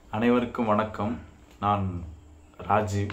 அனைவருக்கும் வணக்கம் நான் ராஜீவ்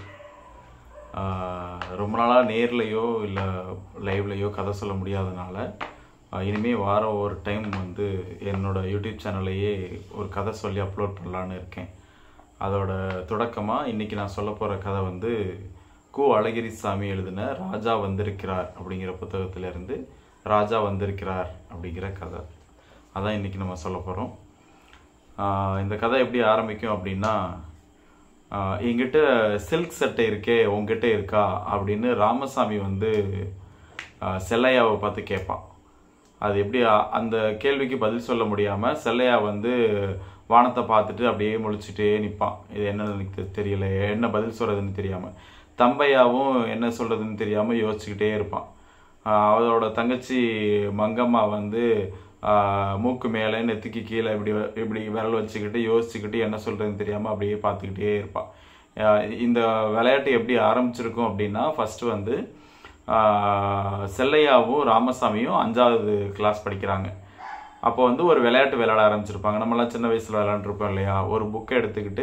ஆஹ் ரொம்ப நாளாக நேர்லையோ இல்லை லைவ்லையோ கதை சொல்ல முடியாதனால ஆஹ் இனிமே வாரம் ஒரு டைம் வந்து என்னோட யூடியூப் சேனல்லையே ஒரு கதை சொல்லி அப்லோட் பண்ணலான்னு இருக்கேன் அதோட தொடக்கமாக இன்னைக்கு நான் சொல்ல போகிற கதை வந்து கு அழகிரிசாமி எழுதின ராஜா வந்திருக்கிறார் அப்படிங்கிற புத்தகத்திலிருந்து ராஜா வந்திருக்கிறார் அப்படிங்கிற கதை அதான் இன்னைக்கு நம்ம சொல்ல போகிறோம் இந்த கதை எப்படி ஆரம்பிக்கும் அப்படின்னா ஆஹ் என்கிட்ட சில்க் சட்டை இருக்கே உங்ககிட்ட இருக்கா அப்படின்னு ராமசாமி வந்து ஆஹ் செல்லையாவை பார்த்து கேட்பான் அது எப்படி அ- அந்த கேள்விக்கு பதில் சொல்ல முடியாம செல்லையா வந்து வானத்தை பார்த்துட்டு அப்படியே முழிச்சிட்டே நிற்பான் இது என்னன்னு எனக்கு தெ- தெரியல என்ன பதில் சொல்றதுன்னு தெரியாம தம்பையாவும் என்ன சொல்றதுன்னு தெரியாம யோசிச்சுக்கிட்டே இருப்பான் ஆஹ் அவளோட தங்கச்சி மங்கம்மா வந்து ஆஹ் மூக்கு மேலே நெத்திக்கு கீழே இப்படி வ- இப்படி விரல் வச்சுக்கிட்டு யோசிச்சுக்கிட்டு என்ன சொல்றதுன்னு தெரியாம அப்படியே பார்த்துக்கிட்டே இருப்பான் ஆஹ் இந்த விளையாட்டு எப்படி ஆரம்பிச்சிருக்கும் அப்படின்னா ஃபர்ஸ்ட் வந்து ஆஹ் செல்லையாவும் ராமசாமியும் அஞ்சாவது கிளாஸ் படிக்கிறாங்க அப்போ வந்து ஒரு விளையாட்டு விளையாட ஆரம்பிச்சிருப்பாங்க நம்மலாம் சின்ன வயசுல விளையாண்டுருப்போம் இல்லையா ஒரு புக்கை எடுத்துக்கிட்டு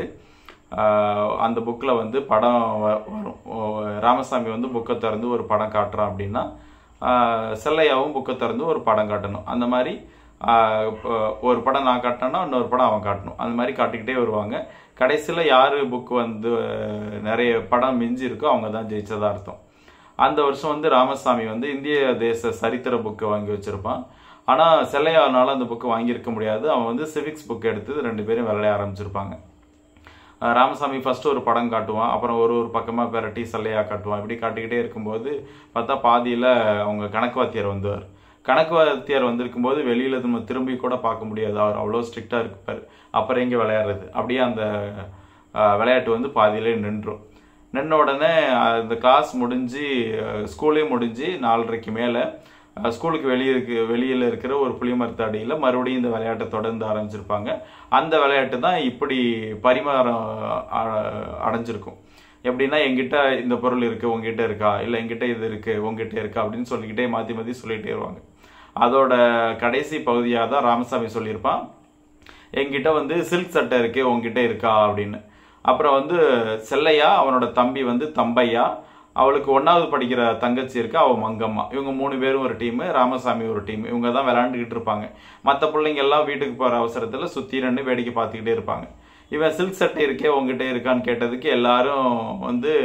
ஆஹ் அந்த புக்கில் வந்து படம் வ- வரும் ஓ, ராமசாமி வந்து புக்கை திறந்து ஒரு படம் காட்டுறான் அப்படின்னா ஆஹ் செல்லையாவும் புக்கை திறந்து ஒரு படம் காட்டணும் அந்த மாதிரி ஆஹ் இப்போ ஒரு படம் நான் காட்டினேன்னா இன்னொரு படம் அவன் காட்டணும் அந்த மாதிரி காட்டிக்கிட்டே வருவாங்க கடைசியில் யார் புக் வந்து அஹ், நிறைய படம் மிஞ்சி இருக்கோ அவங்க தான் ஜெயிச்சதா அர்த்தம் அந்த வருஷம் வந்து ராமசாமி வந்து இந்திய தேச சரித்திர புக்கை வாங்கி வச்சிருப்பான் ஆனா செல்லையானால அந்த புக்கை வாங்கியிருக்க முடியாது அவன் வந்து சிவிக்ஸ் புக் எடுத்து ரெண்டு பேரும் விளையாட ஆரம்பிச்சிருப்பாங்க அஹ் ராமசாமி ஃபர்ஸ்ட் ஒரு படம் காட்டுவான் அப்புறம் ஒரு ஒரு பக்கமா பெரட்டி சல்லையா காட்டுவான் இப்படி காட்டிக்கிட்டே இருக்கும்போது பார்த்தா பாதியில அவங்க கணக்கு வாத்தியார் வந்துவார் கணக்கு வாத்தியார் வந்திருக்கும்போது வெளியில நம்ம திரும்பி கூட பார்க்க முடியாது அவர் அவ்வளோ ஸ்ட்ரிக்டா இருப்பார் அப்புறம் எங்க விளையாடுறது அப்படியே அந்த அஹ், விளையாட்டு வந்து பாதியிலே நின்றும் நின்ன உடனே அஹ், இந்த கிளாஸ் முடிஞ்சு அஹ், ஸ்கூலே முடிஞ்சு நாலரைக்கு மேலே ஸ்கூலுக்கு வெளியே இருக்கு வெளியில் இருக்கிற ஒரு புளிமரத்து அடியில் மறுபடியும் இந்த விளையாட்டை தொடர்ந்து ஆரம்பிச்சிருப்பாங்க அந்த விளையாட்டு தான் இப்படி பரிமாறம் அ- அடைஞ்சிருக்கும் எப்படின்னா எங்கிட்ட இந்த பொருள் இருக்கு உங்ககிட்ட இருக்கா இல்லை எங்கிட்ட இது இருக்கு உங்ககிட்ட இருக்கா அப்படின்னு சொல்லிக்கிட்டே மாற்றி மாற்றி சொல்லிட்டே வருவாங்க அதோட கடைசி பகுதியாக தான் ராமசாமி சொல்லியிருப்பான் என்கிட்ட வந்து சில்க் சட்டை இருக்கு உங்ககிட்ட இருக்கா அப்படின்னு அப்புறம் வந்து செல்லையா அவனோட தம்பி வந்து தம்பையா அவளுக்கு ஒன்னாவது படிக்கிற தங்கச்சி இருக்கு அவ மங்கம்மா இவங்க மூணு பேரும் ஒரு டீம் ராமசாமி ஒரு டீம் இவங்க தான் விளையாண்டுக்கிட்டு இருப்பாங்க மற்ற பிள்ளைங்க எல்லாம் வீட்டுக்கு போற அவசரத்துல சுத்தி ரெண்டு வேடிக்கை பார்த்துக்கிட்டே இருப்பாங்க இவன் சில்க் சட்டை இருக்கே உங்ககிட்ட இருக்கான்னு கேட்டதுக்கு எல்லாரும் வந்து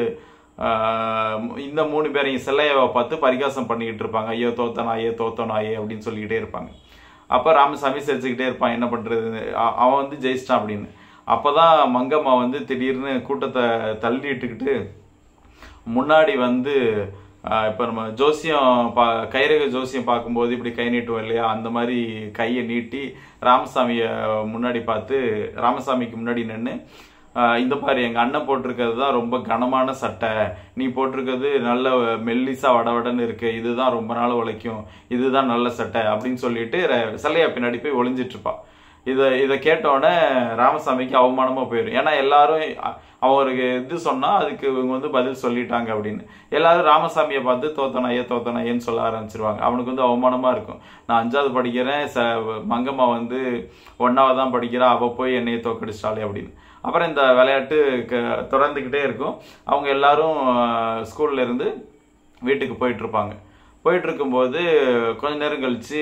ஆஹ், இந்த மூணு பேரையும் செல்லையாவை பார்த்து பரிகாசம் பண்ணிக்கிட்டு இருப்பாங்க ஐயோ தோத்தனா ஐயோ தோத்தனாயே அப்படின்னு சொல்லிக்கிட்டே இருப்பாங்க அப்ப ராமசாமி சிரிச்சுக்கிட்டே இருப்பான் என்ன பண்றது அ- அவன் வந்து ஜெயிச்சிட்டான் அப்படின்னு அப்பதான் மங்கம்மா வந்து திடீர்னு கூட்டத்தை தள்ளிட்டுக்கிட்டு முன்னாடி வந்து ஆஹ், இப்ப நம்ம ஜோசியம் பா கைரக ஜோசியம் பார்க்கும்போது இப்படி கை நீட்டுவோம் இல்லையா அந்த மாதிரி கையை நீட்டி ராமசாமிய முன்னாடி பார்த்து ராமசாமிக்கு முன்னாடி நின்று இந்த பாரு எங்க அண்ணன் போட்டிருக்கிறது தான் ரொம்ப கனமான சட்டை நீ போட்டிருக்கிறது நல்ல மெல்லிசா வடவடன்னு இருக்கு இதுதான் ரொம்ப நாள் உழைக்கும் இதுதான் நல்ல சட்டை அப்படின்னு சொல்லிட்டு ர- சிலையா பின்னாடி போய் ஒளிஞ்சிட்டு இருப்பா இதை இதை கேட்டோடனே ராமசாமிக்கு அவமானமா போயிடும் ஏன்னா எல்லாரும் அ- அவருக்கு இது சொன்னா அதுக்கு இவங்க வந்து பதில் சொல்லிட்டாங்க அப்படின்னு எல்லாரும் ராமசாமியை பார்த்து தோத்தனாயே தோத்தனாயேன்னு சொல்ல ஆரம்பிச்சிருவாங்க அவனுக்கு வந்து அவமானமா இருக்கும் நான் அஞ்சாவது படிக்கிறேன் ச மங்கம்மா வந்து ஒன்னாவது தான் படிக்கிறா அவ போய் என்னைய தோக்கடிச்சிட்டாளே அப்படின்னு அப்புறம் இந்த விளையாட்டு க- தொடர்ந்துக்கிட்டே இருக்கும் அவங்க எல்லாரும் அஹ், ஸ்கூல்ல இருந்து வீட்டுக்கு போயிட்டு இருப்பாங்க போயிட்டு இருக்கும்போது கொஞ்ச நேரம் கழிச்சு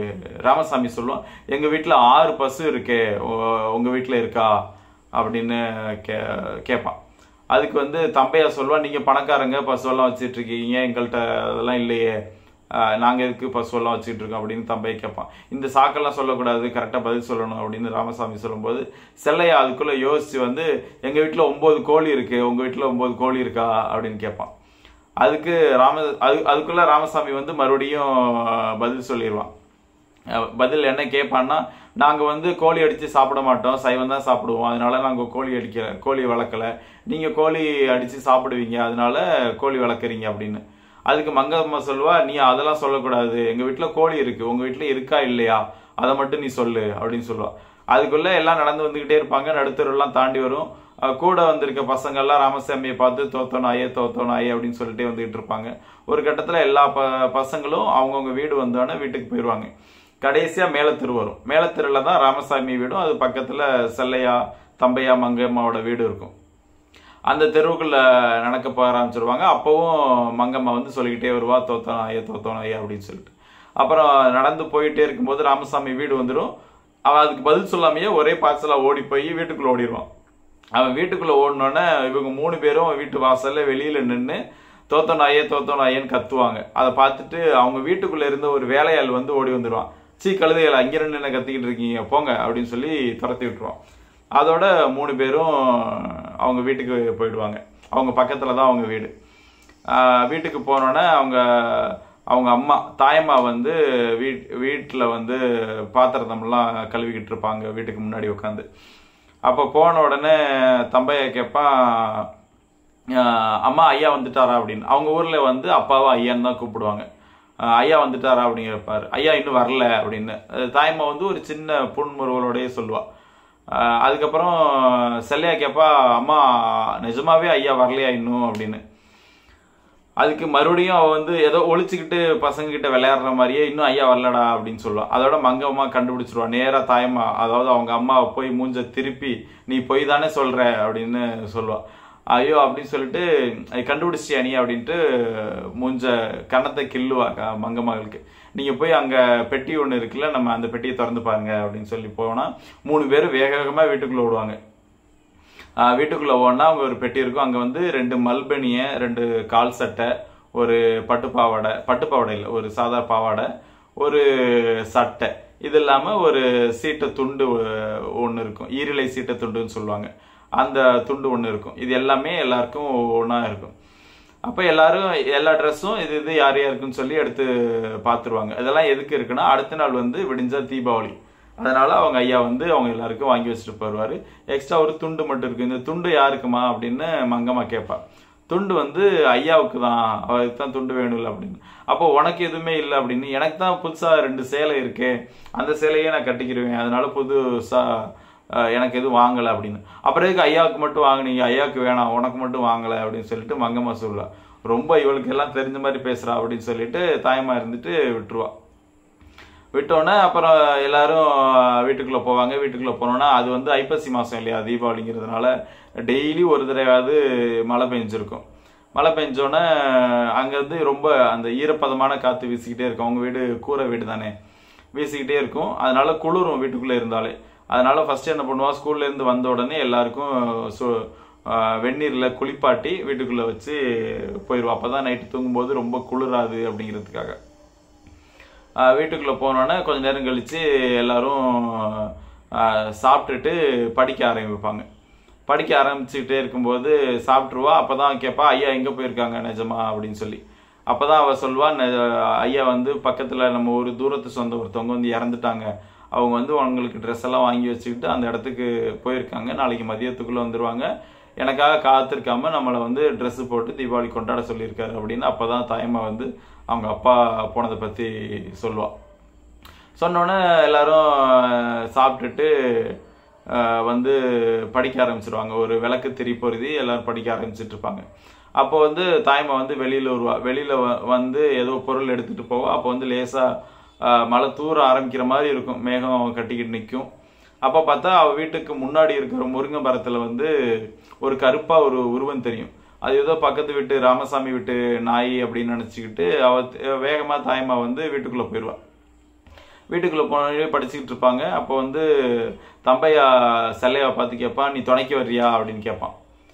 ராமசாமி சொல்லுவான் எங்க வீட்ல ஆறு பசு இருக்கே உ- உங்க வீட்ல இருக்கா அப்படின்னு கே கேட்பான் அதுக்கு வந்து தம்பையா சொல்லுவான் நீங்க பணக்காரங்க பசுவெல்லாம் வச்சுட்டு இருக்கீங்க எங்கள்கிட்ட அதெல்லாம் இல்லையே ஆஹ் நாங்க எதுக்கு பசுவெல்லாம் வச்சுட்டு இருக்கோம் அப்படின்னு தம்பையை கேட்பான் இந்த சாக்கெல்லாம் சொல்லக்கூடாது கரெக்டா பதில் சொல்லணும் அப்படின்னு ராமசாமி சொல்லும்போது செல்லையா அதுக்குள்ள யோசிச்சு வந்து எங்க வீட்ல ஒன்பது கோழி இருக்கு உங்க வீட்ல ஒன்பது கோழி இருக்கா அப்படின்னு கேட்பான் அதுக்கு ராம அது அதுக்குள்ள ராமசாமி வந்து மறுபடியும் ஆஹ், பதில் சொல்லிடுவான் அஹ், பதில் என்ன கேட்பான்னா நாங்க வந்து கோழி அடிச்சு சாப்பிட மாட்டோம் சைவம் தான் சாப்பிடுவோம் அதனால நாங்க கோழி அடிக்கல கோழி வளர்க்கல நீங்க கோழி அடிச்சு சாப்பிடுவீங்க அதனால கோழி வளர்க்குறீங்க அப்படின்னு அதுக்கு மங்கம்மா சொல்லுவா நீ அதெல்லாம் சொல்லக்கூடாது எங்க வீட்ல கோழி இருக்கு உங்க வீட்ல இருக்கா இல்லையா அதை மட்டும் நீ சொல்லு அப்படின்னு சொல்லுவா அதுக்குள்ள எல்லாம் நடந்து வந்துகிட்டே இருப்பாங்க நடுத்தருலாம் தாண்டி வரும் அஹ் கூட வந்திருக்க பசங்க எல்லாம் ராமசாமியை பார்த்து தோத்தோ நாயே தோத்தோ நாயே அப்படின்னு சொல்லிட்டே வந்துகிட்டு இருப்பாங்க ஒரு கட்டத்துல எல்லா ப பசங்களும் அவங்கவுங்க வீடு வந்தோடனே வீட்டுக்கு போயிடுவாங்க கடைசியாக மேலத்தெரு வரும் மேலத்தெருவில் தான் ராமசாமி வீடும் அது பக்கத்தில் செல்லையா தம்பையா மங்கம்மாவோட வீடு இருக்கும் அந்த தெருவுக்குள்ள நடக்க போக ஆரம்பிச்சிருவாங்க அப்போவும் மங்கம்மா வந்து சொல்லிக்கிட்டே வருவா தோத்தோம் ஐயா தோத்தோம் ஐயா அப்படின்னு சொல்லிட்டு அப்புறம் நடந்து போயிட்டே இருக்கும்போது ராமசாமி வீடு வந்துடும் அவன் அதுக்கு பதில் சொல்லாமையே ஒரே பாய்ச்சலாக ஓடி போய் வீட்டுக்குள்ள ஓடிடுவான் அவன் வீட்டுக்குள்ள ஓடினோடனே இவங்க மூணு பேரும் வீட்டு வாசல்ல வெளியில நின்று தோத்தோ நாயே தோத்தோ நாயேன்னு கத்துவாங்க அதை பார்த்துட்டு அவங்க வீட்டுக்குள்ள இருந்த ஒரு வேலையாள் வந்து ஓடி வந்துடுவான் சீ கழுதைகள் அங்கே நின்று என்ன கத்திக்கிட்டு இருக்கீங்க போங்க அப்படின்னு சொல்லி துரத்தி விட்டுருவான் அதோட மூணு பேரும் அவங்க வீட்டுக்கு போயிடுவாங்க அவங்க பக்கத்துல தான் அவங்க வீடு ஆஹ் வீட்டுக்கு போனோடனே அவங்க அவங்க அம்மா தாயம்மா வந்து வீட் வீட்டில் வந்து பாத்திரத்தம்லாம் கழுவிக்கிட்டு இருப்பாங்க வீட்டுக்கு முன்னாடி உட்காந்து அப்போ போன உடனே தம்பையா கேட்பான் ஆஹ் அம்மா ஐயா வந்துட்டாரா அப்படின்னு அவங்க ஊர்ல வந்து அப்பாவை ஐயான்னு தான் கூப்பிடுவாங்க ஆஹ் ஐயா வந்துட்டாரா அப்படின்னு கேட்பாரு ஐயா இன்னும் வரல அப்படின்னு அது தாய்மா வந்து ஒரு சின்ன புன்முறுவலோடயே சொல்லுவா ஆஹ் அதுக்கப்புறம் செல்லையா கேட்பா அம்மா நிஜமாவே ஐயா வரலையா இன்னும் அப்படின்னு அதுக்கு மறுபடியும் அவ வந்து ஏதோ ஒளிச்சுக்கிட்டு பசங்க கிட்ட விளையாடுற மாதிரியே இன்னும் ஐயா வரலடா அப்படின்னு சொல்லுவா அதோட மங்கம்மா கண்டுபிடிச்சிருவா நேரா தாயம்மா அதாவது அவங்க அம்மா போய் மூஞ்ச திருப்பி நீ பொய் தானே சொல்ற அப்படின்னு சொல்லுவா ஐயோ அப்படின்னு சொல்லிட்டு "ஐ, கண்டுபிடிச்சிட்டியா நீ அப்படின்ட்டு மூஞ்ச கன்னத்தை கிள்ளுவா க- மங்கம்மாளுக்கு நீங்க போய் அங்க பெட்டி ஒன்று இருக்குல்ல நம்ம அந்த பெட்டியை திறந்து பாருங்க அப்படின்னு சொல்லி போனா மூணு பேரும் வேக வேகமா வீட்டுக்குள்ள ஓடுவாங்க ஆஹ் வீட்டுக்குள்ள ஓடினா அவங்க ஒரு பெட்டி இருக்கும் அங்க வந்து ரெண்டு மல்பனிய ரெண்டு கால் சட்டை ஒரு பட்டு பாவாடை பட்டு பாவாடை இல்லை ஒரு சாதா பாவாடை ஒரு சட்டை இது இல்லாம ஒரு சீட்டை துண்டு ஒன்று இருக்கும் ஈரிலை சீட்டை துண்டுன்னு சொல்லுவாங்க அந்த துண்டு ஒன்று இருக்கும் இது எல்லாமே எல்லாருக்கும் ஒன்றா இருக்கும் அப்போ எல்லாரும் எல்லா ட்ரெஸ்ஸும் இது இது யார் யாருக்குன்னு சொல்லி எடுத்து பார்த்துருவாங்க இதெல்லாம் எதுக்கு இருக்குன்னா அடுத்த நாள் வந்து விடிஞ்சா தீபாவளி அதனால அவங்க ஐயா வந்து அவங்க எல்லாருக்கும் வாங்கி வச்சுட்டு போயிடுவாரு எக்ஸ்ட்ரா ஒரு துண்டு மட்டும் இருக்கு இந்த துண்டு யாருக்குமா அப்படின்னு மங்கம்மா கேட்பா துண்டு வந்து ஐயாவுக்கு தான் அவருக்கு தான் துண்டு வேணும்ல அப்படின்னு அப்போ உனக்கு எதுவுமே இல்லை அப்படின்னு எனக்கு தான் புதுசா ரெண்டு சேலை இருக்கு அந்த சேலையே நான் கட்டிக்கிருவேன் அதனால புதுசா அஹ், எனக்கு எதுவும் வாங்கலை அப்படின்னு அப்புறம் எதுக்கு ஐயாவுக்கு மட்டும் வாங்குனீங்க ஐயாவுக்கு வேணாம் உனக்கு மட்டும் வாங்கலை அப்படின்னு சொல்லிட்டு மங்கம்மா சொல்லுவா ரொம்ப இவளுக்கு எல்லாம் தெரிஞ்ச மாதிரி பேசுறா அப்படின்னு சொல்லிட்டு தாயமா இருந்துட்டு விட்டுருவா விட்டோன்னே அப்புறம் எல்லாரும் வீட்டுக்குள்ள போவாங்க வீட்டுக்குள்ள போனோன்னா அது வந்து ஐப்பசி மாசம் இல்லையா தீபாவளிங்கிறதுனால டெய்லி ஒரு தடவையாவது மழை பெஞ்சிருக்கும் மழை பெஞ்சோன்னே அங்கேருந்து ரொம்ப அந்த ஈரப்பதமான காற்று வீசிக்கிட்டே இருக்கும் அவங்க வீடு கூரை வீடு தானே வீசிக்கிட்டே இருக்கும் அதனால குளிரும் வீட்டுக்குள்ளே இருந்தாலே அதனால ஃபர்ஸ்ட் என்ன பண்ணுவா ஸ்கூல்ல இருந்து வந்த உடனே எல்லாருக்கும் சு- ஆஹ் வெந்நீர்ல குளிப்பாட்டி வீட்டுக்குள்ள வச்சு போயிடுவா அப்பதான் நைட்டு தூங்கும்போது ரொம்ப குளிராது அப்படிங்கிறதுக்காக ஆஹ் வீட்டுக்குள்ள போனோன்னே கொஞ்ச நேரம் கழிச்சு எல்லாரும் ஆஹ் சாப்பிட்டுட்டு படிக்க ஆரம்பிப்பாங்க படிக்க ஆரம்பிச்சுக்கிட்டே இருக்கும்போது சாப்பிட்ருவா அப்பதான் கேட்பா ஐயா எங்க போயிருக்காங்க நிஜமா அப்படின்னு சொல்லி அப்பதான் அவ சொல்வா "நெ- ஐயா வந்து பக்கத்துல நம்ம ஒரு தூரத்து சொந்த ஒருத்தவங்க வந்து இறந்துட்டாங்க அவங்க வந்து உங்களுக்கு ட்ரெஸ் எல்லாம் வாங்கி வச்சுக்கிட்டு அந்த இடத்துக்கு போயிருக்காங்க நாளைக்கு மதியத்துக்குள்ள வந்துருவாங்க எனக்காக காத்திருக்காம நம்மளை வந்து Dress போட்டு தீபாவளி கொண்டாட சொல்லியிருக்காரு அப்படின்னு அப்பதான் தாயம்மா வந்து அவங்க அப்பா போனதை பத்தி சொல்லுவா சொன்னோன்னே எல்லாரும் அஹ், சாப்பிட்டுட்டு அஹ், வந்து படிக்க ஆரம்பிச்சிருவாங்க ஒரு விளக்கு திரி பொருதி எல்லாரும் படிக்க ஆரம்பிச்சிட்டு இருப்பாங்க அப்போ வந்து தாய்மா வந்து வெளியில வருவா வெளியில வ- வந்து ஏதோ பொருள் எடுத்துட்டு போவா அப்போ வந்து லேசா அஹ், மழை தூர ஆரம்பிக்கிற மாதிரி இருக்கும் மேகம் கட்டிக்கிட்டு நிற்கும் அப்போ பார்த்தா அவ வீட்டுக்கு முன்னாடி இருக்கிற முருங்கை மரத்துல வந்து ஒரு கருப்பா ஒரு உருவம் தெரியும் அது ஏதோ பக்கத்து வீட்டு ராமசாமி வீட்டு நாய் அப்படின்னு நினைச்சுக்கிட்டு அவ த- வேகமா தாய்மா வந்து வீட்டுக்குள்ள போயிடுவா வீட்டுக்குள்ள போன படிச்சுக்கிட்டு இருப்பாங்க அப்போ வந்து தம்பையா செல்லையா பார்த்து கேட்பான் நீ துணைக்கு வர்றியா அப்படின்னு கேட்பான்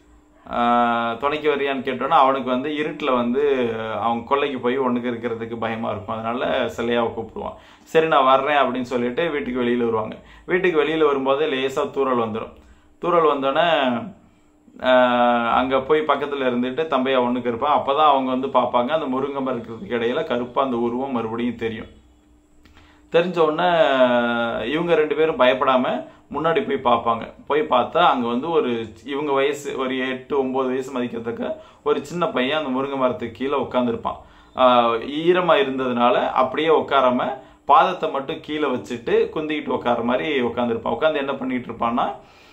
ஆஹ் துணைக்கு வர்றியான்னு கேட்டோன்னா அவனுக்கு வந்து இருட்டில் வந்து அவங்க கொல்லைக்கு போய் ஒண்ணுக்கு இருக்கிறதுக்கு பயமா இருக்கும் அதனால செல்லையாவை கூப்பிடுவான் சரி நான் வர்றேன் அப்படின்னு சொல்லிட்டு வீட்டுக்கு வெளியில வருவாங்க வீட்டுக்கு வெளியில வரும்போது லேசா தூறல் வந்துடும் தூறல் வந்தோடனே ஆஹ் அங்க போய் பக்கத்துல இருந்துட்டு தம்பையா ஒண்ணுக்கு இருப்பான் அப்பதான் அவங்க வந்து பார்ப்பாங்க அந்த முருங்கை மரத்துக்கு இடையில கருப்பா அந்த உருவம் மறுபடியும் தெரியும் தெரிஞ்ச உடனே இவங்க ரெண்டு பேரும் பயப்படாம முன்னாடி போய் பார்ப்பாங்க போய் பார்த்தா அங்க வந்து ஒரு இவங்க வயசு ஒரு எட்டு ஒன்பது வயசு மதிக்கத்தக்க ஒரு சின்ன பையன் அந்த முருங்கை மரத்துக்கு கீழே உட்காந்துருப்பான் ஈரமா இருந்ததுனால அப்படியே உட்காராம பாதத்தை மட்டும் கீழே வச்சுட்டு குந்திக்கிட்டு உட்கார மாதிரி உட்காந்துருப்பான் உட்காந்து என்ன பண்ணிட்டு இருப்பான்னா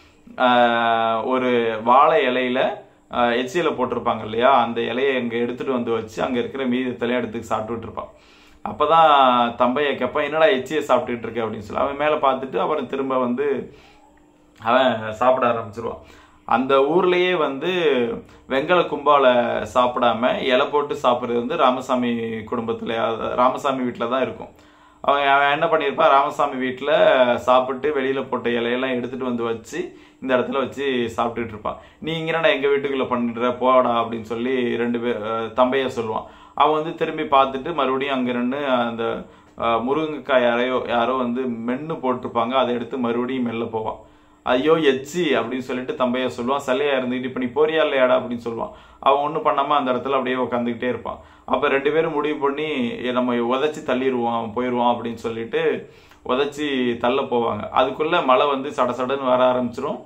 ஆஹ் ஒரு வாழை இலையில ஆஹ் எச்சியில போட்டிருப்பாங்க இல்லையா அந்த இலையை இங்க எடுத்துட்டு வந்து வச்சு அங்க இருக்கிற மீதி தலையை எடுத்து சாப்பிட்டுட்டு இருப்பான் அப்பதான் தம்பையை கேட்பான் என்னடா எச்சியை சாப்பிட்டுட்டு இருக்க அப்படின்னு சொல்லி அவன் மேலே பார்த்துட்டு அப்புறம் திரும்ப வந்து அவன் சாப்பிட ஆரம்பிச்சிருவான் அந்த ஊர்லயே வந்து வெங்கல கும்பால சாப்பிடாம இலை போட்டு சாப்பிட்றது வந்து ராமசாமி குடும்பத்துல அதாவது ராமசாமி வீட்டில் தான் இருக்கும் அவன் அவன் என்ன பண்ணியிருப்பான் ராமசாமி வீட்டில் சாப்பிட்டு வெளியில போட்ட இலையெல்லாம் எடுத்துட்டு வந்து வச்சு இந்த இடத்துல வச்சு சாப்பிட்டுட்டு இருப்பான் நீ இங்கடா எங்க வீட்டுக்குள்ள பண்ணிடுற போடா அப்படின்னு சொல்லி ரெண்டு பேர் அஹ், தம்பையா சொல்லுவான் அவன் வந்து திரும்பி பார்த்துட்டு மறுபடியும் அங்க நின்று அந்த அஹ், முருங்கைக்காய் யாரையோ யாரோ வந்து மென்னு போட்டிருப்பாங்க அதை எடுத்து மறுபடியும் மெல்ல போவான் ஐயோ எச்சி அப்படின்னு சொல்லிட்டு தம்பையா சொல்லுவான் சல்லையா இருந்துட்டு இப்ப நீ போறியா இல்லையாடா அப்படின்னு சொல்லுவான் அவன் ஒன்றும் பண்ணாம அந்த இடத்துல அப்படியே உட்காந்துக்கிட்டே இருப்பான் அப்ப ரெண்டு பேரும் முடிவு பண்ணி "ஏ, நம்ம உதைச்சி தள்ளிடுவோம் அவன் போயிடுவான் அப்படின்னு சொல்லிட்டு உதைச்சி தள்ள போவாங்க அதுக்குள்ள மழை வந்து சட சடன்னு வர ஆரம்பிச்சிரும்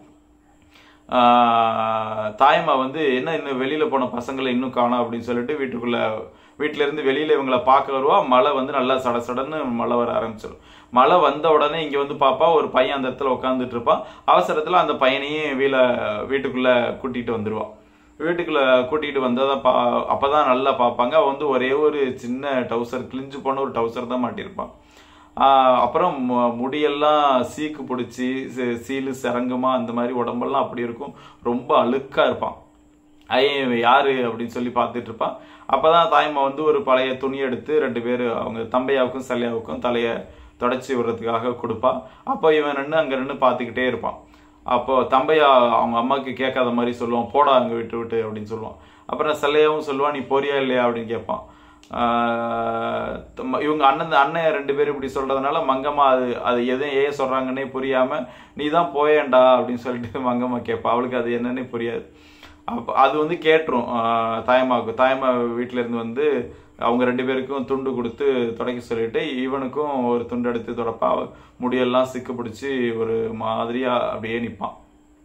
ஆஹ் தாயம்மா வந்து என்ன இன்னும் வெளியில போன பசங்களை இன்னும் காணோம் அப்படின்னு சொல்லிட்டு வீட்டுக்குள்ள வீட்டுல இருந்து வெளியில இவங்கள பார்க்க வருவா மழை வந்து நல்லா சட சடன்னு மழை வர ஆரம்பிச்சிடும் மழை வந்த உடனே இங்க வந்து பாப்பா ஒரு பையன் அந்த இடத்துல உட்காந்துட்டு இருப்பான் அவசரத்துல அந்த பையனையும் வீல வீட்டுக்குள்ள கூட்டிட்டு வந்துருவான் வீட்டுக்குள்ள கூட்டிட்டு வந்ததை பா அப்பதான் நல்லா பார்ப்பாங்க அவன் வந்து ஒரே ஒரு சின்ன டவுசர் கிழிஞ்சு போன ஒரு டவுசர் தான் மாட்டியிருப்பான் ஆஹ் அப்புறம் மு- முடியெல்லாம் சீக்கு பிடிச்சி சி- சீலு சரங்கமா அந்த மாதிரி உடம்பெல்லாம் அப்படி இருக்கும் ரொம்ப அழுக்கா இருப்பான் ஐயன் இவன் யாரு அப்படின்னு சொல்லி பார்த்துட்டு இருப்பான் அப்பதான் தாய்மா வந்து ஒரு பழைய துணி எடுத்து ரெண்டு பேர் அவங்க தம்பையாவுக்கும் சல்லையாவுக்கும் தலைய தொடச்சி விடுறதுக்காக கொடுப்பா அப்போ இவன் நின்று அங்க நின்று பார்த்துக்கிட்டே இருப்பான் அப்போ தம்பையா அவங்க அம்மாவுக்கு கேட்காத மாதிரி சொல்லுவான் போடா அங்க விட்டு விட்டு அப்படின்னு சொல்லுவான் அப்புறம் சல்லையாவும் சொல்லுவான் நீ போறியா இல்லையா அப்படின்னு கேட்பான் ஆஹ் தம்ம- இவங்க அண்ணன் அண்ணன் ரெண்டு பேரும் இப்படி சொல்றதுனால மங்கம்மா அது அது எதுவும் ஏன் சொல்றாங்கன்னே புரியாம நீ தான் போயேன்டா அப்படின்னு சொல்லிட்டு மங்கம்மா கேட்பா அவளுக்கு அது என்னன்னே புரியாது அப்ப அது வந்து கேட்டுரும் ஆஹ் தாயம்மாவுக்கு தாயம்மா வீட்டுல இருந்து வந்து அவங்க ரெண்டு பேருக்கும் துண்டு கொடுத்து துடைக்க சொல்லிட்டு இவனுக்கும் ஒரு துண்டு எடுத்து துடைப்பா முடியெல்லாம் சிக்கு பிடிச்சி ஒரு மாதிரியா அப்படியே நிப்பான்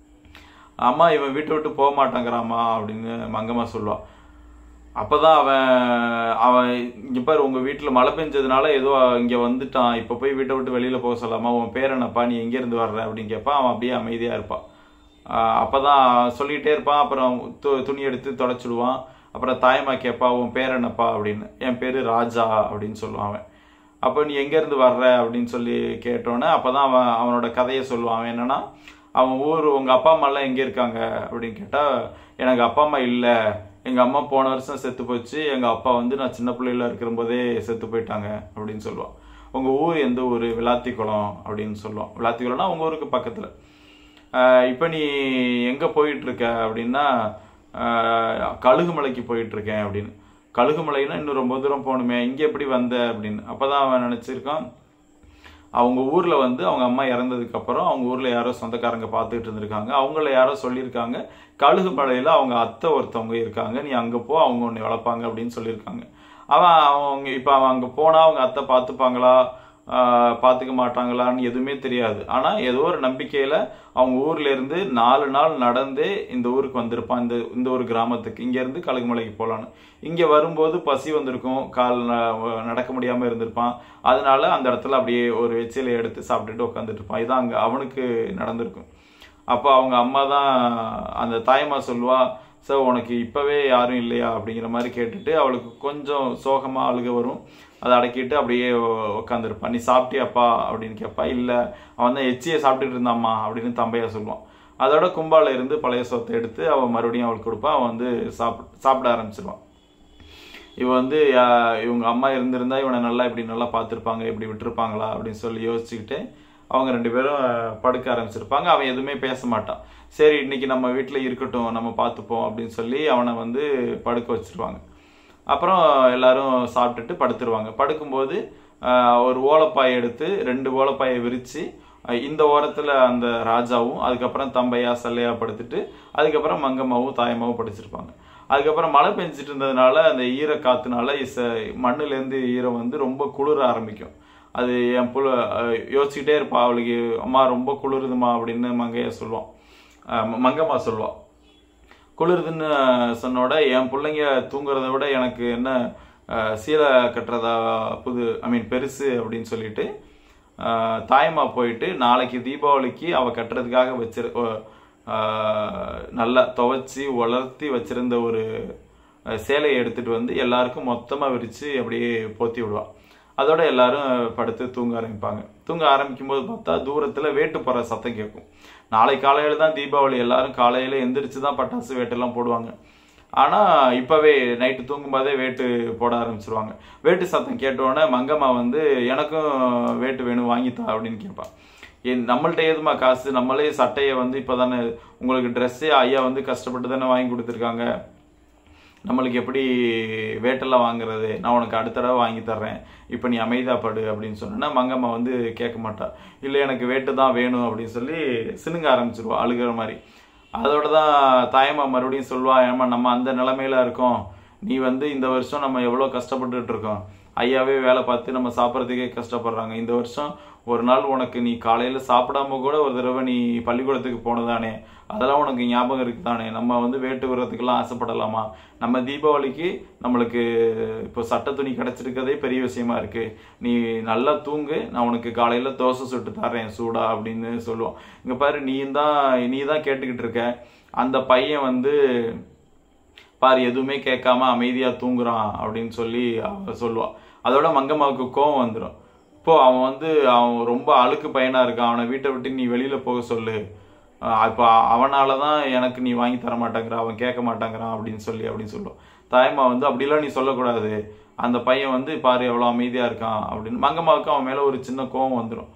அம்மா இவன் வீட்டை விட்டு போக மாட்டாங்கிறாம்மா அப்படின்னு மங்கம்மா சொல்லுவா அப்பதான் அவன் அவன் இங்க பாரு உங்க வீட்டுல மழை பெஞ்சதுனால ஏதோ இங்க வந்துட்டான் இப்ப போய் வீட்டை விட்டு வெளியில போக சொல்லாமா உன் பேர் என்னப்பா நீ எங்க இருந்து வர்ற அப்படின்னு கேட்பான் அவன் அப்படியே அமைதியா இருப்பான் ஆஹ் அப்பதான் சொல்லிட்டே இருப்பான் அப்புறம் து- துணி எடுத்து தொடச்சிடுவான் அப்புறம் தாயம்மா கேட்பா உன் பேர் என்னப்பா அப்படின்னு என் பேரு ராஜா அப்படின்னு சொல்லுவான் அவன் அப்போ நீ எங்க இருந்து வர்ற அப்படின்னு சொல்லி கேட்டோன்னே அப்பதான் அவன் அவனோட கதையை சொல்லுவான் அவன் என்னன்னா அவன் ஊர் உங்க அப்பா அம்மா எல்லாம் எங்க இருக்காங்க அப்படின்னு கேட்டா எனக்கு அப்பா அம்மா இல்ல எங்க அம்மா போன வருஷம் செத்து போச்சு எங்க அப்பா வந்து நான் சின்ன பிள்ளையில இருக்கிற போதே செத்து போயிட்டாங்க அப்படின்னு சொல்லுவான் உங்க ஊர் எந்த ஊர் விளாத்திக்குளம் அப்படின்னு சொல்லுவான் விளாத்திக்குளம்னா உங்க ஊருக்கு பக்கத்துல ஆஹ் இப்ப நீ எங்க போயிட்டு இருக்க அப்படின்னா ஆஹ் கழுகுமலைக்கு போயிட்டு இருக்கேன் அப்படின்னு கழுகுமலைன்னா இன்னும் ரொம்ப தூரம் போகணுமே இங்க எப்படி வந்த அப்படின்னு அப்பதான் அவன் நினைச்சிருக்கான் அவங்க ஊர்ல வந்து அவங்க அம்மா இறந்ததுக்கு அப்புறம் அவங்க ஊர்ல யாரோ சொந்தக்காரங்க பார்த்துட்டு இருந்திருக்காங்க அவங்கள யாரோ சொல்லியிருக்காங்க கழுகு மலையில அவங்க அத்தை ஒருத்தவங்க இருக்காங்க நீ அங்க போ அவங்க உன்னை வளர்ப்பாங்க அப்படின்னு சொல்லியிருக்காங்க அவன் அவங்க இப்ப அவன் அங்க போனா அவங்க அத்தை பார்த்துப்பாங்களா ஆஹ் பார்த்துக்க மாட்டாங்களான்னு எதுவுமே தெரியாது ஆனா ஏதோ ஒரு நம்பிக்கையில அவங்க ஊர்ல இருந்து நாலு நாள் நடந்தே இந்த ஊருக்கு வந்திருப்பான் இந்த இந்த ஒரு கிராமத்துக்கு இங்க இருந்து கழுகுமலைக்கு போலான்னு இங்க வரும்போது பசி வந்திருக்கும் கால் ந- நடக்க முடியாம இருந்திருப்பான் அதனால அந்த இடத்துல அப்படியே ஒரு எச்சிலை எடுத்து சாப்பிட்டுட்டு உட்காந்துட்டு இருப்பான் இதான் அங்க அவனுக்கு நடந்திருக்கும் அப்போ அவங்க அம்மா தான் அந்த தாயம்மா சொல்லுவா சார் உனக்கு இப்பவே யாரும் இல்லையா அப்படிங்கிற மாதிரி கேட்டுட்டு அவளுக்கு கொஞ்சம் சோகமா அழுக வரும் அதை அடக்கிட்டு அப்படியே உட்காந்துருப்பான் நீ சாப்பிட்டியாப்பா அப்படின்னு கேட்பா இல்ல அவன் தான் எச்சியை சாப்பிட்டுட்டு இருந்தாம்மா அப்படின்னு தம்பையா சொல்லுவான் அதோட கும்பால இருந்து பழைய சோத்தை எடுத்து அவன் மறுபடியும் அவளுக்கு கொடுப்பா அவன் வந்து சாப்பிட் சாப்பிட ஆரம்பிச்சிருவான் இவன் வந்து ஆஹ், இவங்க அம்மா இருந்திருந்தா இவனை நல்லா இப்படி நல்லா பார்த்துருப்பாங்க இப்படி விட்டுருப்பாங்களா அப்படின்னு சொல்லி யோசிச்சுக்கிட்டு அவங்க ரெண்டு பேரும் ஆஹ், படுக்க ஆரம்பிச்சிருப்பாங்க அவன் எதுவுமே பேச மாட்டான் சரி இன்னைக்கு நம்ம வீட்டில் இருக்கட்டும் நம்ம பார்த்துப்போம் அப்படின்னு சொல்லி அவனை வந்து படுக்க வச்சிருவாங்க அப்புறம் எல்லாரும் சாப்பிட்டுட்டு படுத்துருவாங்க படுக்கும்போது ஆஹ், ஒரு ஓலப்பாயை எடுத்து ரெண்டு ஓலப்பாயை விரிச்சு ஆஹ், இந்த ஓரத்துல அந்த ராஜாவும் அதுக்கப்புறம் தம்பையா சல்லையா படுத்துட்டு அதுக்கப்புறம் மங்கம்மாவும் தாயம்மாவும் படிச்சிருப்பாங்க அதுக்கப்புறம் மழை பெஞ்சிட்டு இருந்ததுனால அந்த ஈர காத்துனால இச மண்ணுல இருந்து ஈரம் வந்து ரொம்ப குளிர ஆரம்பிக்கும் அது என் புள்ள அஹ், யோசிச்சுக்கிட்டே இருப்பா அவளுக்கு அம்மா ரொம்ப குளிருதுமா அப்படின்னு மங்கையா சொல்லுவான் அஹ், ம- மங்கம்மா சொல்லுவான் குளிருதுன்னு சொன்னோட என் பிள்ளைங்க தூங்குறத விட எனக்கு என்ன அஹ், சீலை கட்டுறதா புது ஐ மீன் பெருசு அப்படின்னு சொல்லிட்டு அஹ், தாயம்மா போயிட்டு நாளைக்கு தீபாவளிக்கு அவ கட்டுறதுக்காக வச்சிரு அஹ், அஹ், நல்லா துவைச்சி வளர்த்தி வச்சிருந்த ஒரு அஹ், சேலையை எடுத்துட்டு வந்து எல்லாருக்கும் மொத்தமா விரிச்சு அப்படியே போத்தி விடுவா அதோட எல்லாரும் படுத்து தூங்க ஆரம்பிப்பாங்க தூங்க ஆரம்பிக்கும் போது பார்த்தா தூரத்தில் வேட்டு போகிற சத்தம் கேட்கும் நாளை காலையில் தான் தீபாவளி எல்லாரும் காலையில் எந்திரிச்சு தான் பட்டாசு வேட்டெல்லாம் போடுவாங்க ஆனால் இப்போவே நைட்டு தூங்கும்போதே வேட்டு போட ஆரம்பிச்சிருவாங்க வேட்டு சத்தம் கேட்டோடனே மங்கம்மா வந்து எனக்கும் வேட்டு வேணும் வாங்கித்தா அப்படின்னு கேட்பான் என் நம்மள்ட்ட ஏதுமா காசு நம்மளே சட்டையை வந்து இப்போ தானே உங்களுக்கு ட்ரெஸ்ஸே ஐயா வந்து கஷ்டப்பட்டு தானே வாங்கி கொடுத்துருக்காங்க நம்மளுக்கு எப்படி வேட்டெல்லாம் வாங்குறது நான் உனக்கு அடுத்த தடவை வாங்கி தர்றேன் இப்போ நீ அமைதியாப்படு அப்படின்னு சொன்னா மங்கம்மா வந்து கேட்க மாட்டா இல்லை எனக்கு வேட்டு தான் வேணும் அப்படின்னு சொல்லி சினுங்க ஆரம்பிச்சிருவா அழுகிற மாதிரி அதோட தான் தாயம்மா மறுபடியும் சொல்லுவா ஏமா நம்ம அந்த நிலைமையில இருக்கோம் நீ வந்து இந்த வருஷம் நம்ம எவ்வளோ கஷ்டப்பட்டுட்டு இருக்கோம் ஐயாவே வேலை பார்த்து நம்ம சாப்பிட்றதுக்கே கஷ்டப்படுறாங்க இந்த வருஷம் ஒரு நாள் உனக்கு நீ காலையில் சாப்பிடாம கூட ஒரு தடவை நீ பள்ளிக்கூடத்துக்கு போனதானே அதெல்லாம் உனக்கு ஞாபகம் இருக்குதானே நம்ம வந்து வேட்டு விடுறதுக்கெல்லாம் ஆசைப்படலாமா நம்ம தீபாவளிக்கு நம்மளுக்கு இப்போ சட்டை துணி கிடச்சிருக்கதே பெரிய விஷயமா இருக்கு நீ நல்லா தூங்கு நான் உனக்கு காலையில் தோசை சுட்டு தரேன் சூடா அப்படின்னு சொல்லுவோம் இங்கே பாரு நீ தான் நீ தான் கேட்டுக்கிட்டு இருக்க அந்த பையன் வந்து பாரு எதுவுமே கேட்காம அமைதியா தூங்குறான் அப்படின்னு சொல்லி அவ சொல்லுவா அதோட மங்கம்மாவுக்கு கோவம் வந்துடும் இப்போ அவன் வந்து அவன் ரொம்ப அழுக்கு பையனா இருக்கான் அவனை வீட்டை விட்டு நீ வெளியில போக சொல்லு ஆஹ் இப்போ அவனால தான் எனக்கு நீ வாங்கி தர மாட்டேங்கிற அவன் கேட்க மாட்டேங்கிறான் அப்படின்னு சொல்லி அப்படின்னு சொல்லுவான் தாயம்மா வந்து அப்படிலாம் நீ சொல்லக்கூடாது அந்த பையன் வந்து பாரு எவ்வளோ அமைதியா இருக்கான் அப்படின்னு மங்கம்மாவுக்கு அவன் மேல ஒரு சின்ன கோவம் வந்துடும்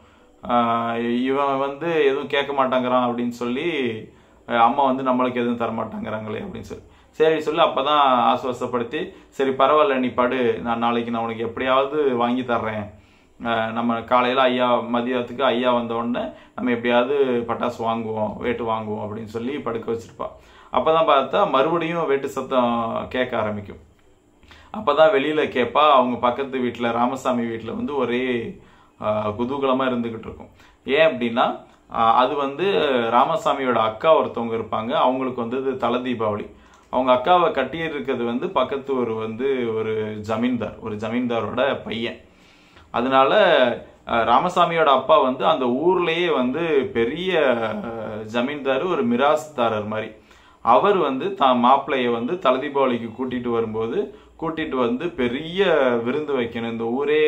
இவன் வந்து எதுவும் கேட்க மாட்டேங்கிறான் அப்படின்னு சொல்லி அஹ் அம்மா வந்து நம்மளுக்கு எதுவும் தர மாட்டேங்கிறாங்களே அப்படின்னு சொல்லி சரி சொல்லி அப்பதான் ஆசுவாசப்படுத்தி சரி பரவாயில்ல நீ படு நான் நாளைக்கு நான் உனக்கு எப்படியாவது வாங்கி தர்றேன் அஹ் நம்ம காலையில் ஐயா மதியத்துக்கு ஐயா வந்த உடனே நம்ம எப்படியாவது பட்டாசு வாங்குவோம் வேட்டு வாங்குவோம் அப்படின்னு சொல்லி படுக்க வச்சிருப்பா அப்பதான் பார்த்தா மறுபடியும் வேட்டு சத்தம் கேட்க ஆரம்பிக்கும் அப்பதான் வெளியில கேட்பா அவங்க பக்கத்து வீட்டுல ராமசாமி வீட்டுல வந்து ஒரே ஆஹ், குதூகலமா இருந்துகிட்டு இருக்கும் ஏன் அப்படின்னா ஆஹ், அது வந்து ராமசாமியோட அக்கா ஒருத்தவங்க இருப்பாங்க அவங்களுக்கு வந்து இது தலை தீபாவளி அவங்க அக்காவை கட்டி இருக்கிறது வந்து பக்கத்து ஒரு வந்து ஒரு ஜமீன்தார் ஒரு ஜமீன்தாரோட பையன் அதனால அஹ், ராமசாமியோட அப்பா வந்து அந்த ஊர்லயே வந்து பெரிய அஹ், ஜமீன்தார் ஒரு மிராஸ்தாரர் மாதிரி அவர் வந்து தான் மாப்பிள்ளைய வந்து தலை தீபாவளிக்கு கூட்டிட்டு வரும்போது கூட்டிட்டு வந்து பெரிய விருந்து வைக்கணும் இந்த ஊரே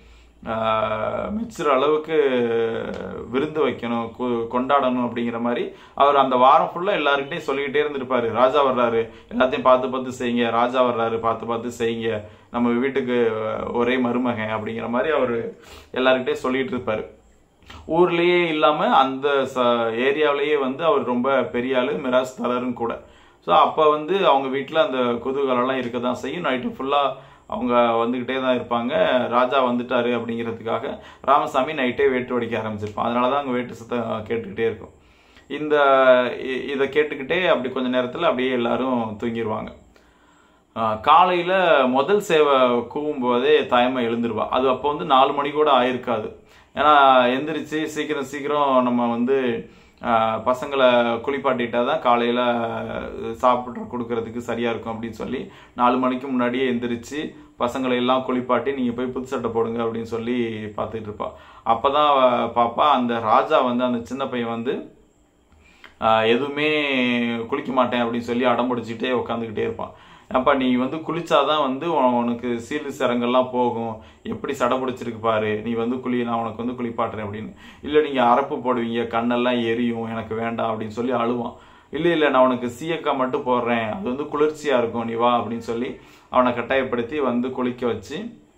ஆஹ், மெச்சுற அளவுக்கு விருந்து வைக்கணும் கொ- கொண்டாடணும் அப்படிங்கிற மாதிரி அவர் அந்த வாரம் ஃபுல்லா எல்லாருக்கிட்டையும் சொல்லிக்கிட்டே இருந்திருப்பாரு ராஜா வர்றாரு எல்லாத்தையும் பார்த்து பார்த்து செய்யுங்க ராஜா வர்றாரு பார்த்து பார்த்து செய்யுங்க நம்ம வீட்டுக்கு ஒரே மருமகன் அப்படிங்கிற மாதிரி அவர் எல்லாருக்கிட்டையும் சொல்லிட்டு இருப்பாரு ஊர்லயே இல்லாம அந்த ச ஏரியாவிலேயே வந்து அவர் ரொம்ப பெரிய ஆளு மிராஸ் தலரும் கூட ஸோ அப்போ வந்து அவங்க வீட்டில் அந்த குதூகலம்லாம் இருக்க தான் செய்யும் நைட்டு ஃபுல்லாக அவங்க வந்துக்கிட்டே தான் இருப்பாங்க ராஜா வந்துட்டாரு அப்படிங்கிறதுக்காக ராமசாமி நைட்டே வேட்டு வடிக்க ஆரம்பிச்சிருப்பான் அதனால தான் அங்கே வேட்டு சத்தம் கேட்டுக்கிட்டே இருக்கும் இந்த இ- இதை கேட்டுக்கிட்டே அப்படி கொஞ்ச நேரத்தில் அப்படியே எல்லாரும் தூங்கிடுவாங்க ஆஹ் காலையில முதல் சேவை கூவும் போதே தாயம்மா எழுந்துருவா அது அப்போ வந்து நாலு மணி கூட ஆயிருக்காது ஏன்னா எந்திரிச்சு சீக்கிரம் சீக்கிரம் நம்ம வந்து ஆஹ் பசங்களை குளிப்பாட்டிட்டா தான் காலையில சாப்பிட்ற கொடுக்கறதுக்கு சரியா இருக்கும் அப்படின்னு சொல்லி நாலு மணிக்கு முன்னாடியே எந்திரிச்சு பசங்களை எல்லாம் குளிப்பாட்டி நீங்க போய் புது சட்டை போடுங்க அப்படின்னு சொல்லி பார்த்துட்டு இருப்பா அப்பதான் அவ பாப்பா அந்த ராஜா வந்து அந்த சின்ன பையன் வந்து ஆஹ் எதுவுமே குளிக்க மாட்டேன் அப்படின்னு சொல்லி அடம் பிடிச்சிக்கிட்டே உட்காந்துக்கிட்டே இருப்பான் அப்பா நீ வந்து குளிச்சாதான் வந்து உன- உனக்கு சீலு சரங்கெல்லாம் போகும் எப்படி சடை பிடிச்சிருக்கு பாரு நீ வந்து குளி நான் உனக்கு வந்து குளிப்பாட்டுறேன் அப்படின்னு இல்லை நீங்க அரப்பு போடுவீங்க கண்ணெல்லாம் எரியும் எனக்கு வேண்டாம் அப்படின்னு சொல்லி அழுவான் இல்லை இல்லை நான் உனக்கு சீயக்காய் மட்டும் போடுறேன் அது வந்து குளிர்ச்சியா இருக்கும் நீ வா அப்படின்னு சொல்லி அவனை கட்டாயப்படுத்தி வந்து குளிக்க வச்சு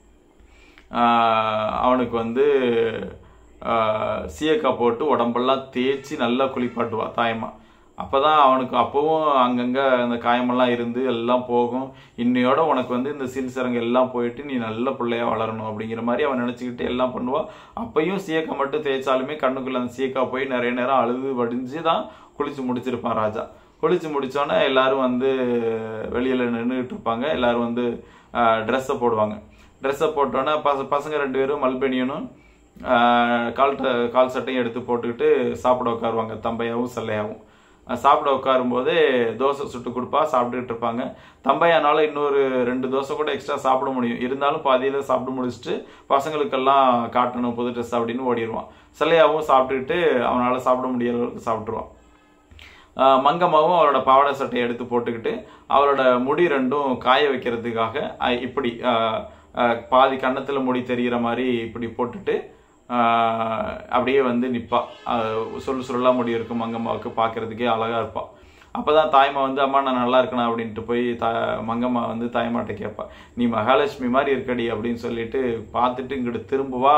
ஆஹ் அவனுக்கு வந்து ஆஹ் சீயக்காய் போட்டு உடம்பெல்லாம் தேய்ச்சி நல்லா குளிப்பாட்டுவா தாயம்மா அப்பதான் அவனுக்கு அப்பவும் அங்கங்க அந்த காயமெல்லாம் இருந்து எல்லாம் போகும் இன்னையோட உனக்கு வந்து இந்த சீல் சரங்கு எல்லாம் போயிட்டு நீ நல்ல பிள்ளையா வளரணும் அப்படிங்கிற மாதிரி அவன் நினைச்சுக்கிட்டு எல்லாம் பண்ணுவா அப்பயும் சீயக்காய் மட்டும் தேய்ச்சாலுமே கண்ணுக்குள்ள அந்த சீயக்காய் போய் நிறைய நேரம் அழுது வடிஞ்சு தான் குளிச்சு முடிச்சிருப்பான் ராஜா குளிச்சு முடிச்சோன்னே எல்லாரும் வந்து வெளியில நின்றுட்டு இருப்பாங்க எல்லாரும் வந்து ட்ரெஸ்ஸை போடுவாங்க ட்ரெஸ்ஸை போட்டோன்னே பச பசங்க ரெண்டு பேரும் மல்பெனியனும் ஆஹ், கால் ட- கால் சட்டையும் எடுத்து போட்டுக்கிட்டு சாப்பிட உட்காருவாங்க தம்பையாவும் சல்லையாவும் அஹ் சாப்பிட உட்காரும்போதே தோசை சுட்டு கொடுப்பா சாப்பிட்டுக்கிட்டு இருப்பாங்க தம்பையானால இன்னொரு ரெண்டு தோசை கூட எக்ஸ்ட்ரா சாப்பிட முடியும் இருந்தாலும் பாதியில சாப்பிட்டு முடிச்சுட்டு பசங்களுக்கெல்லாம் காட்டணும் புது ட்ரெஸ் அப்படின்னு ஓடிடுவான் சிலையாவும் சாப்பிட்டுக்கிட்டு அவனால சாப்பிட முடியாத அளவுக்கு சாப்பிட்டுருவான் ஆஹ் மங்கம்மாவும் அவரோட பாவாடை சட்டையை எடுத்து போட்டுக்கிட்டு அவரோட முடி ரெண்டும் காய வைக்கிறதுக்காக ஆஹ் இப்படி ஆஹ் அஹ், பாதி கன்னத்தில் முடி தெரிகிற மாதிரி இப்படி போட்டுட்டு ஆஹ், அப்படியே வந்து நிற்பா சொல்லு சொல்லா முடி இருக்கும் மங்கம்மாவுக்கு பார்க்கறதுக்கே அழகா இருப்பா அப்பதான் தாய்மா வந்து அம்மா நான் நல்லா இருக்கணும் அப்படின்ட்டு போய் த மங்கம்மா வந்து தாய்மாட்ட கேட்பா நீ மகாலட்சுமி மாதிரி இருக்கடி அப்படின்னு சொல்லிட்டு பார்த்துட்டு இங்கிட்டு திரும்புவா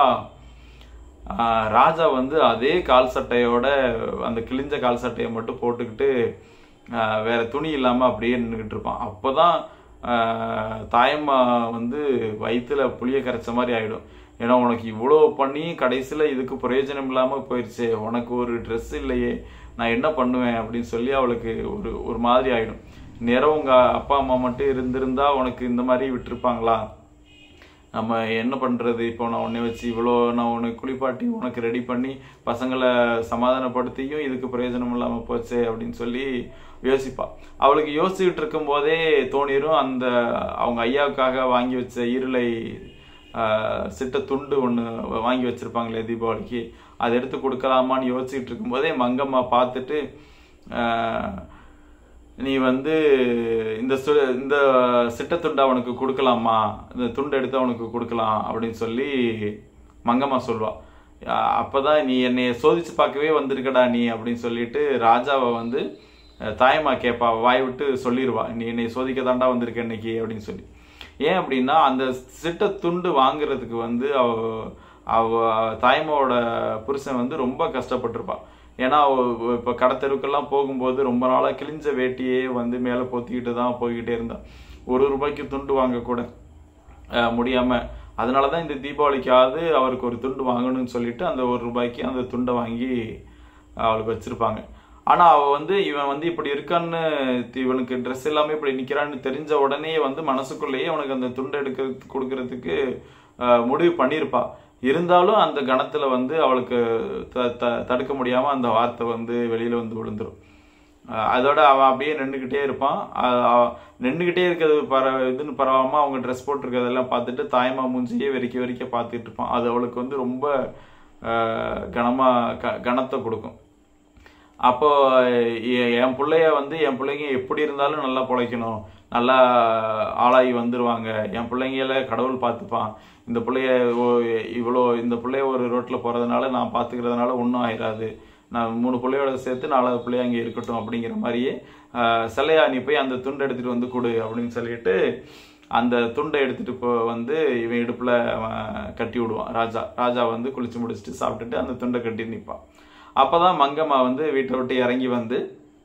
ஆஹ் ராஜா வந்து அதே கால் சட்டையோட அந்த கிழிஞ்ச கால் சட்டையை மட்டும் போட்டுக்கிட்டு ஆஹ் வேற துணி இல்லாம அப்படியே நின்றுக்கிட்டு இருப்பான் அப்போதான் ஆஹ் தாயம்மா வந்து வயித்துல புளிய கரைச்ச மாதிரி ஆயிடும் ஏன்னா உனக்கு இவ்வளோ பண்ணி கடைசியில இதுக்கு பிரயோஜனம் இல்லாம போயிடுச்சே உனக்கு ஒரு Dress இல்லையே நான் என்ன பண்ணுவேன் அப்படின்னு சொல்லி அவளுக்கு ஒரு ஒரு மாதிரி ஆயிடும் நேரம் உங்க அப்பா அம்மா மட்டும் இருந்திருந்தா உனக்கு இந்த மாதிரி விட்டுருப்பாங்களா நம்ம என்ன பண்றது இப்போ நான் உன்னை வச்சு இவ்வளோ நான் உனக்கு குளிப்பாட்டி உனக்கு ரெடி பண்ணி பசங்களை சமாதானப்படுத்தியும் இதுக்கு பிரயோஜனம் இல்லாம போச்சே அப்படின்னு சொல்லி யோசிப்பா அவளுக்கு யோசிச்சுட்டு இருக்கும் போதே தோணிரும் அந்த அவங்க ஐயாவுக்காக வாங்கி வச்ச ஈரலை ஆஹ், சிட்ட துண்டு ஒன்று வாங்கி வச்சிருப்பாங்களே தீபாவளிக்கு அதை எடுத்து கொடுக்கலாமான்னு யோசிச்சுட்டு இருக்கும்போதே மங்கம்மா பார்த்துட்டு ஆஹ், நீ வந்து இந்த சு இந்த சிட்ட துண்டை அவனுக்கு கொடுக்கலாமா இந்த துண்டை எடுத்து அவனுக்கு கொடுக்கலாம் அப்படின்னு சொல்லி மங்கம்மா சொல்லுவா அஹ் அப்பதான் நீ என்னைய சோதிச்சு பார்க்கவே வந்திருக்கடா நீ அப்படின்னு சொல்லிட்டு ராஜாவை வந்து அஹ் தாயம்மா கேட்பா வாய் விட்டு சொல்லிடுவா நீ என்னை சோதிக்க தாண்டா வந்திருக்க இன்னைக்கு அப்படின்னு சொல்லி ஏன் அப்படின்னா அந்த சிட்ட துண்டு வாங்குறதுக்கு வந்து அவ அவ தாய்மாவோட புருஷன் வந்து ரொம்ப கஷ்டப்பட்டிருப்பா ஏன்னா அவ இப்போ கடத்தெருவுக்கெல்லாம் போகும்போது ரொம்ப நாளா கிழிஞ்ச வேட்டியே வந்து மேலே பொத்திக்கிட்டு தான் போய்கிட்டே இருந்தா ஒரு ரூபாய்க்கு துண்டு வாங்க கூட அஹ், முடியாம அதனால தான் இந்த தீபாவளிக்காவது அவருக்கு ஒரு துண்டு வாங்கணும்னு சொல்லிட்டு அந்த ஒரு ரூபாய்க்கு அந்த துண்டை வாங்கி அவளுக்கு வச்சிருப்பாங்க ஆனா அவ வந்து இவன் வந்து இப்படி இருக்கான்னு தி- இவனுக்கு ட்ரெஸ் எல்லாமே இப்படி நிக்கிறான்னு தெரிஞ்ச உடனே வந்து மனசுக்குள்ளேயே அவனுக்கு அந்த துண்டை எடுக்க கொடுக்கறதுக்கு அஹ், முடிவு பண்ணியிருப்பா இருந்தாலும் அந்த கணத்துல வந்து அவளுக்கு த- த- தடுக்க முடியாம அந்த வார்த்தை வந்து வெளியில வந்து விழுந்துரும் அஹ் அதோட அவன் அப்படியே நின்றுக்கிட்டே இருப்பான் அஹ் அவ- நின்றுக்கிட்டே இருக்கிறது பர இதுன்னு பரவாம அவங்க ட்ரெஸ் போட்டிருக்கிறதெல்லாம் பார்த்துட்டு தாய்மா மூஞ்சியே வெறிக்க வெறிக்க பார்த்துட்டு இருப்பான் அது அவளுக்கு வந்து ரொம்ப அஹ், கனமா க கனத்தை கொடுக்கும் அப்போ எ- என் பிள்ளைய வந்து என் பிள்ளைங்க எப்படி இருந்தாலும் நல்லா பிழைக்கணும் நல்லா ஆளாகி வந்துருவாங்க என் பிள்ளைங்கள கடவுள் பார்த்துப்பான் இந்த பிள்ளைய ஓ- இவ்வளோ இந்த பிள்ளைய ஒரு ரோட்ல போறதுனால நான் பார்த்துக்கிறதுனால ஒன்றும் ஆயிராது நான் மூணு பிள்ளையோட சேர்த்து நாலாவது பிள்ளைய அங்கே இருக்கட்டும் அப்படிங்கிற மாதிரியே ஆஹ், சிலையா நீ போய் அந்த துண்டை எடுத்துட்டு வந்து கொடு அப்படின்னு சொல்லிட்டு அந்த துண்டை எடுத்துட்டு போ வந்து இவன் இடுப்புல அவன் கட்டி விடுவான் ராஜா ராஜா வந்து குளிச்சு முடிச்சுட்டு சாப்பிட்டுட்டு அந்த துண்டை கட்டி நிற்பான் அப்பதான் மங்கம்மா வந்து வீட்டை விட்டு இறங்கி வந்து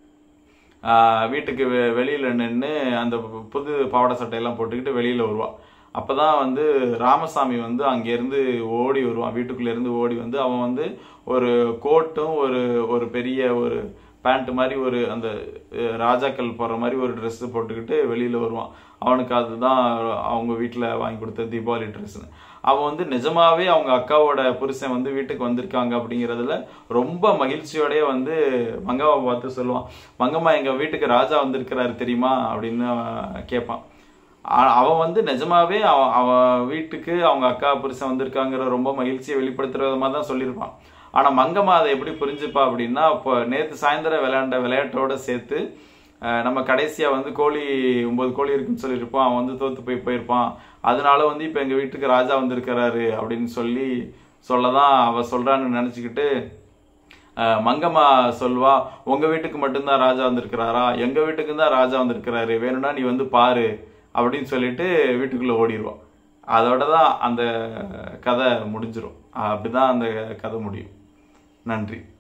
ஆஹ், வீட்டுக்கு வெ- வெளியில நின்று அந்த பு- புது பாவாடை சட்டையெல்லாம் போட்டுக்கிட்டு வெளியில வருவா அப்பதான் வந்து ராமசாமி வந்து அங்கேருந்து ஓடி வருவான் வீட்டுக்குள்ள இருந்து ஓடி வந்து அவன் வந்து ஒரு கோட்டும் ஒரு ஒரு பெரிய ஒரு பேண்ட் மாதிரி ஒரு அந்த அஹ், ராஜாக்கள் போடுற மாதிரி ஒரு Dress போட்டுக்கிட்டு வெளியில வருவான் அவனுக்கு அதுதான் அவங்க வீட்டுல வாங்கி கொடுத்த தீபாவளி ட்ரெஸ்னு அவன் வந்து நிஜமாவே அவங்க அக்காவோட புருஷன் வந்து வீட்டுக்கு வந்திருக்காங்க அப்படிங்கிறதுல ரொம்ப மகிழ்ச்சியோடய வந்து மங்கம்மா பார்த்து சொல்லுவான் மங்கம்மா எங்க வீட்டுக்கு ராஜா வந்திருக்கிறாரு தெரியுமா அப்படின்னு அவன் கேட்பான் ஆ- அவன் வந்து நிஜமாவே அவன் அவன் வீட்டுக்கு அவங்க அக்கா புருஷன் வந்திருக்காங்கிற ரொம்ப மகிழ்ச்சியை வெளிப்படுத்துற விதமா தான் சொல்லியிருப்பான் ஆனா மங்கம்மா அதை எப்படி புரிஞ்சுப்பா அப்படின்னா இப்போ நேத்து சாயந்தரம் விளையாண்ட விளையாட்டோட சேர்த்து அஹ், நம்ம கடைசியா வந்து கோழி ஒன்பது கோழி இருக்குன்னு சொல்லியிருப்போம் அவன் வந்து தோத்து போய் போயிருப்பான் அதனால வந்து இப்ப எங்க வீட்டுக்கு ராஜா வந்திருக்கிறாரு அப்படின்னு சொல்லி சொல்லதான் அவ சொல்றான்னு நினைச்சுக்கிட்டு அஹ், மங்கம்மா சொல்வா உங்க வீட்டுக்கு மட்டும்தான் ராஜா வந்திருக்கிறாரா எங்க வீட்டுக்கு தான் ராஜா வந்திருக்கிறாரு வேணும்னா நீ வந்து பாரு அப்படின்னு சொல்லிட்டு வீட்டுக்குள்ள ஓடிடுவான் அதோட தான் அந்த கதை முடிஞ்சிரும் அப்படிதான் அந்த கதை முடியும் நன்றி